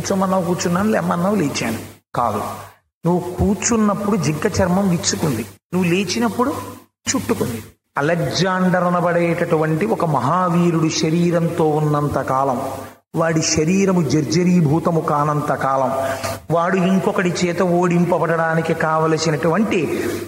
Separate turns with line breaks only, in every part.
కూర్చోమన్నావు కూర్చున్నాను లేమన్నావు లేచాను కాదు నువ్వు కూర్చున్నప్పుడు జింక చర్మం విచ్చుకుంది నువ్వు లేచినప్పుడు చుట్టుకుంది అలెగ్జాండర్ అనబడేటటువంటి ఒక మహావీరుడు శరీరంతో ఉన్నంత కాలం వాడి శరీరము జర్జరీభూతము కానంత కాలం వాడు ఇంకొకటి చేత ఓడింపబడడానికి కావలసినటువంటి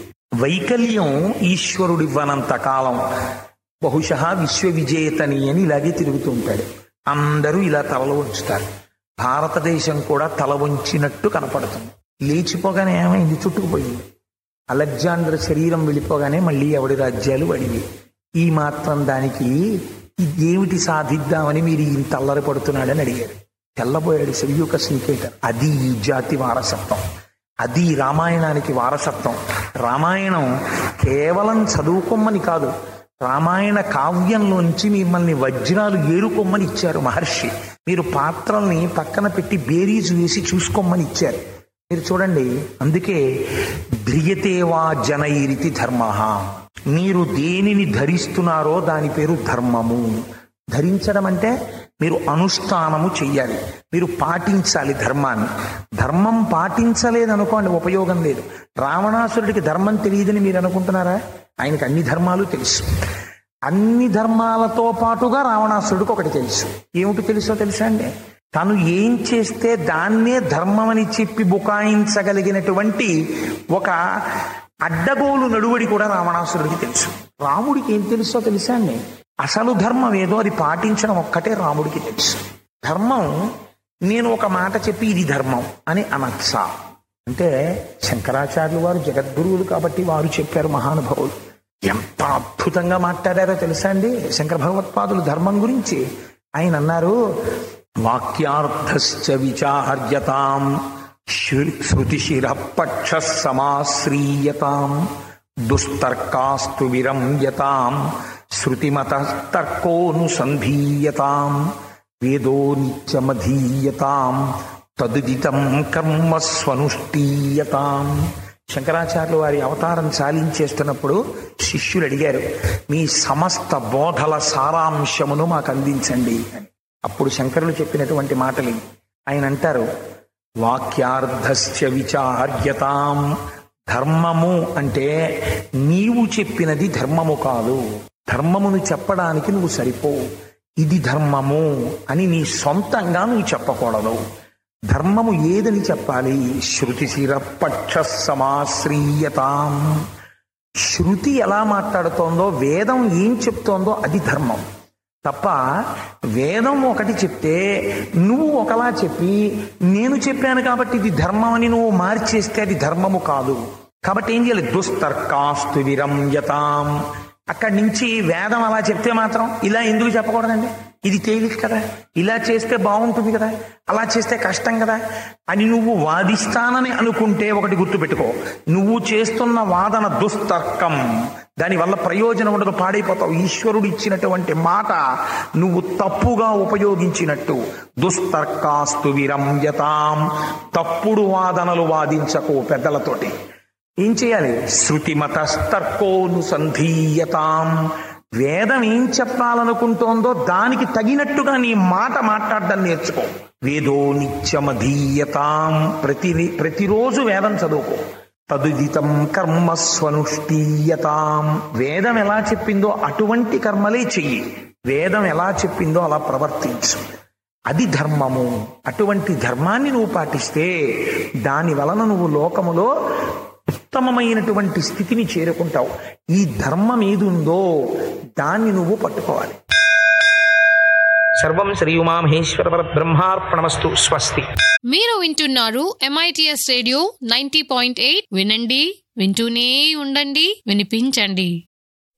వైకల్యం ఈశ్వరుడివ్వనంత కాలం బహుశ విశ్వవిజేతని అని ఇలాగే తిరుగుతూ ఉంటాడు అందరూ ఇలా తలలు ఉంచుతారు భారతదేశం కూడా తల వంచినట్టు కనపడుతుంది లేచిపోగానే ఏమైంది చుట్టుకుపోయింది అలెగ్జాండర్ శరీరం వెళ్ళిపోగానే మళ్ళీ ఎవడి రాజ్యాలు వడివి ఈ మాత్రం దానికి ఇది ఏమిటి సాధిద్దామని మీరు ఇంత అల్లరి పడుతున్నాడని అడిగారు తెల్లబోయాడు సెల్యూక శ్రీకేటర్ అది ఈ జాతి వారసత్వం అది రామాయణానికి వారసత్వం రామాయణం కేవలం చదువుకోమని కాదు రామాయణ కావ్యంలోంచి మిమ్మల్ని వజ్రాలు ఏరుకోమని ఇచ్చారు మహర్షి మీరు పాత్రల్ని పక్కన పెట్టి బేరీజు వేసి చూసుకోమని ఇచ్చారు మీరు చూడండి అందుకే ధ్రియతే వా జనైరితి ధర్మ మీరు దేనిని ధరిస్తున్నారో దాని పేరు ధర్మము ధరించడం అంటే మీరు అనుష్ఠానము చెయ్యాలి మీరు పాటించాలి ధర్మాన్ని ధర్మం పాటించలేదనుకోండి ఉపయోగం లేదు రావణాసురుడికి ధర్మం తెలియదని మీరు అనుకుంటున్నారా ఆయనకి అన్ని ధర్మాలు తెలుసు అన్ని ధర్మాలతో పాటుగా రావణాసురుడికి ఒకటి తెలుసు ఏమిటి తెలుసో తెలుసా అండి తను ఏం చేస్తే దాన్నే ధర్మమని చెప్పి బుకాయించగలిగినటువంటి ఒక అడ్డగోలు నడువడి కూడా రావణాసురుడికి తెలుసు రాముడికి ఏం తెలుసో తెలుసా అండి అసలు ధర్మం ఏదో అది పాటించడం ఒక్కటే రాముడికి తెలుసు ధర్మం నేను ఒక మాట చెప్పి ఇది ధర్మం అని అనొచ్చా అంటే శంకరాచార్యులు వారు జగద్గురువులు కాబట్టి వారు చెప్పారు మహానుభావులు ఎంత అద్భుతంగా మాట్లాడారో తెలుసా అండి శంకర భగవత్పాదులు ధర్మం గురించి ఆయన అన్నారు వాక్యార్థశ్చ విచార్యతాం శృతిశిర పక్ష సమాశ్రీయతాం దుస్తర్కాస్తు విరంయతాం శృతిమత తర్కోనుసంధీయతాం వేదో నిత్యమధీయతాం తదుదితం కర్మ స్వనుష్ఠీయతాం శంకరాచార్యులు వారి అవతారం చాలించేస్తున్నప్పుడు శిష్యులు అడిగారు మీ సమస్త బోధల సారాంశమును మాకు అందించండి అని అప్పుడు శంకరులు చెప్పినటువంటి మాటలు ఇవి. ఆయన అంటారు వాక్యార్థశ్చ విచార్యతాం ధర్మము అంటే నీవు చెప్పినది ధర్మము కాదు ధర్మమును చెప్పడానికి నువ్వు సరిపోవు ఇది ధర్మము అని నీ సొంతంగా నువ్వు చెప్పకూడదు ధర్మము ఏదని చెప్పాలి శృతిశిర పక్ష సమాశ్రీయతాం శృతి ఎలా మాట్లాడుతోందో వేదం ఏం చెప్తోందో అది ధర్మం తప్ప వేదం ఒకటి చెప్తే నువ్వు ఒకలా చెప్పి నేను చెప్పాను కాబట్టి ఇది ధర్మం అని నువ్వు మార్చేస్తే అది ధర్మము కాదు కాబట్టి ఏం చేయాలి దుస్తర్కాస్తు విరంయతాం అక్కడి నుంచి వేదం అలా చెప్తే మాత్రం ఇలా ఎందుకు చెప్పకూడదండి ఇది తేలిక కదా ఇలా చేస్తే బాగుంటుంది కదా అలా చేస్తే కష్టం కదా అని నువ్వు వాదిస్తానని అనుకుంటే ఒకటి గుర్తుపెట్టుకో నువ్వు చేస్తున్న వాదన దుస్తర్కం దానివల్ల ప్రయోజనం ఉండదు పాడైపోతావు ఈశ్వరుడు ఇచ్చినటువంటి మాట నువ్వు తప్పుగా ఉపయోగించినట్టు దుస్తర్కాస్తు విరంయతాం తప్పుడు వాదనలు వాదించకు పెద్దలతోటి ఏం చేయాలి శృతిమతస్తర్కోనుసంధీయతాం వేదం ఏం చెప్పాలనుకుంటోందో దానికి తగినట్టుగా నీ మాట మాట్లాడడం నేర్చుకో వేదో నిత్యమధీయతాం ప్రతి ప్రతిరోజు వేదం చదువుకో తదుదితం కర్మ స్వనుష్ఠీయతాం వేదం ఎలా చెప్పిందో అటువంటి కర్మలే చెయ్యి వేదం ఎలా చెప్పిందో అలా ప్రవర్తించు అది ధర్మము అటువంటి ధర్మాన్ని నువ్వు పాటిస్తే దాని వలన నువ్వు లోకములో ఉత్తమమైనటువంటి స్థితిని చేరుకుంటావు ఈ ధర్మం ఏది ఉందో దాన్ని నువ్వు పట్టుకోవాలి సర్వం శ్రీ ఉమామహేశ్వర బ్రహ్మార్పణమస్తు స్వస్తి
మీరు వింటున్నారు MITS radio ninety point eight వినండి వింటూనే ఉండండి వినిపించండి